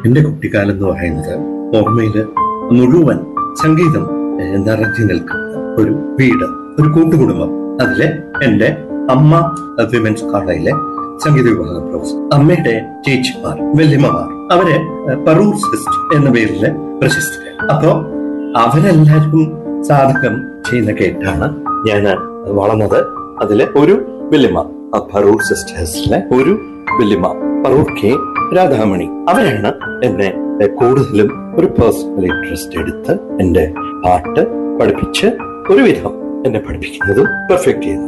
എന്റെ കുട്ടിക്കാലം എന്ന് പറയുന്നത് ഓർമ്മയില് മുഴുവൻ സംഗീതം ഏഹ്, നിറഞ്ഞു നിൽക്കുന്ന ഒരു വീട് ഒരു കൂട്ടുകുടുംബം അതില് എന്റെ അമ്മ വിമൻസ് കോളേജിലെ സംഗീത വിഭാഗം പ്രൊഫസർ അമ്മയുടെ ചേച്ചിമാർ വല്യമ്മമാർ അവര് ഏഹ്, പറൂർ സിസ്റ്റ് എന്ന പേരില് പ്രശസ്തരാണ് അപ്പോ അവരെല്ലാരും സാധകം ചെയ്യുന്ന കേട്ടാണ് ഞാൻ വളർന്നത് അതില് ഒരു വല്യമ്മ ആ പറൂർ സിസ്റ്റേഴ്സിലെ ഒരു വല്യമ്മ പറൂർ കെ രാധാമണി അവരാണ് എന്നെ കൂടുതലും ഒരു പേഴ്സണൽ ഇൻട്രസ്റ്റ് എടുത്ത് എന്റെ പാട്ട് പഠിപ്പിച്ച് ഒരുവിധം എന്നെ പഠിപ്പിക്കുന്നതും പെർഫെക്റ്റ് ചെയ്യുന്നതും